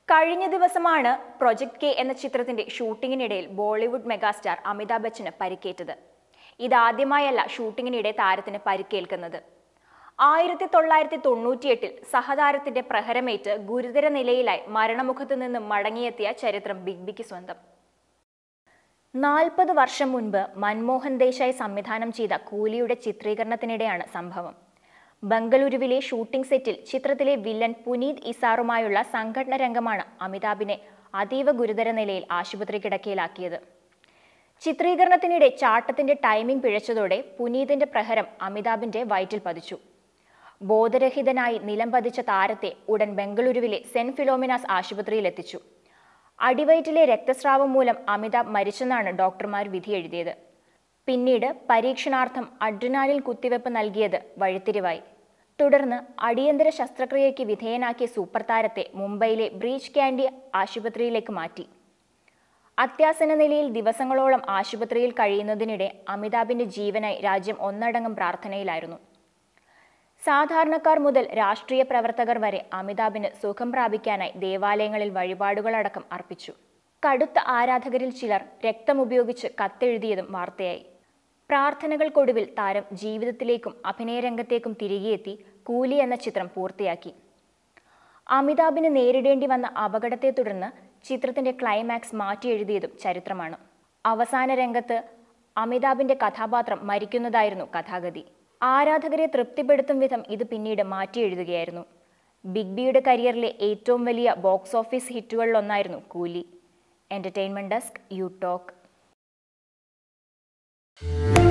കഴിഞ്ഞ ദിവസമാണ് project K എന്ന ചിത്രത്തിന്റെ ഷൂട്ടിങ്ങിനിടയിൽ ബോളിവുഡ് മെഗാസ്റ്റാർ അമിതാഭ് ബച്ചന് പരിക്കേറ്റത് ഇതാദ്യമായല്ല ഷൂട്ടിങ്ങിനിടെ താരത്തിന് പരിക്കേൽക്കുന്നത് ആയിരത്തി തൊള്ളായിരത്തി തൊണ്ണൂറ്റിയെട്ടിൽ സഹതാരത്തിന്റെ പ്രഹരമേറ്റ് ഗുരുതര നിലയിലായി മരണമുഖത്ത് നിന്നും മടങ്ങിയെത്തിയ ചരിത്രം ബിഗ് ബിക്ക് സ്വന്തം നാൽപ്പത് വർഷം മുൻപ് മൻമോഹൻ ദേശായി സംവിധാനം ചെയ്ത കൂലിയുടെ ചിത്രീകരണത്തിനിടെയാണ് സംഭവം ബംഗളൂരുവിലെ ഷൂട്ടിംഗ് സെറ്റിൽ ചിത്രത്തിലെ വില്ലൻ പുനീത് ഇസാറുമായുള്ള സംഘടന രംഗമാണ് അമിതാഭിനെ അതീവ ഗുരുതര നിലയിൽ ആശുപത്രി കിടക്കയിലാക്കിയത് ചിത്രീകരണത്തിനിടെ ചാട്ടത്തിന്റെ ടൈമിംഗ് പിഴച്ചതോടെ പുനീതിന്റെ പ്രഹരം അമിതാഭിന്റെ വയറ്റിൽ പതിച്ചു ബോധരഹിതനായി നിലം പതിച്ച താരത്തെ ഉടൻ ബംഗളൂരുവിലെ സെന്റ് ഫിലോമിനാസ് ആശുപത്രിയിൽ എത്തിച്ചു അടിവയറ്റിലെ രക്തസ്രാവം മൂലം അമിതാഭ് മരിച്ചെന്നാണ് ഡോക്ടർമാർ വിധിയെഴുതിയത് പിന്നീട് പരീക്ഷണാർത്ഥം അഡ്രിനാലിൻ കുത്തിവെപ്പ് നൽകിയത് വഴിത്തിരിവായി തുടർന്ന് അടിയന്തര ശസ്ത്രക്രിയയ്ക്ക് വിധേയനാക്കിയ സൂപ്പർ താരത്തെ മുംബൈയിലെ ബ്രീച്ച് കാൻഡി ആശുപത്രിയിലേക്ക് മാറ്റി അത്യാസന നിലയിൽ ദിവസങ്ങളോളം ആശുപത്രിയിൽ കഴിയുന്നതിനിടെ അമിതാഭിന്റെ ജീവനായി രാജ്യം ഒന്നടങ്കം പ്രാർത്ഥനയിലായിരുന്നു സാധാരണക്കാർ മുതൽ രാഷ്ട്രീയ പ്രവർത്തകർ വരെ അമിതാഭിന് സുഖം പ്രാപിക്കാനായി ദേവാലയങ്ങളിൽ വഴിപാടുകളടക്കം അർപ്പിച്ചു കടുത്ത ആരാധകരിൽ ചിലർ രക്തമുപയോഗിച്ച് കത്തെഴുതിയതും വാർത്തയായി പ്രാർത്ഥനകൾക്കൊടുവിൽ താരം ജീവിതത്തിലേക്കും അഭിനയരംഗത്തേക്കും തിരികെയെത്തി കൂലി എന്ന ചിത്രം പൂർത്തിയാക്കി അമിതാഭിന് നേരിടേണ്ടി വന്ന അപകടത്തെ തുടർന്ന് ചിത്രത്തിന്റെ ക്ലൈമാക്സ് മാറ്റിയെഴുതിയതും ചരിത്രമാണ് അവസാന രംഗത്ത് അമിതാഭിന്റെ കഥാപാത്രം മരിക്കുന്നതായിരുന്നു കഥാഗതി ആരാധകരെ തൃപ്തിപ്പെടുത്തും വിധം ഇത് പിന്നീട് മാറ്റിയെഴുതുകയായിരുന്നു ബിഗ് ബിയുടെ കരിയറിലെ ഏറ്റവും വലിയ ബോക്സ് ഓഫീസ് ഹിറ്റുകളിലൊന്നായിരുന്നു കൂലി എന്റർടൈൻമെന്റ് ഡെസ്ക് യു ടോക്ക്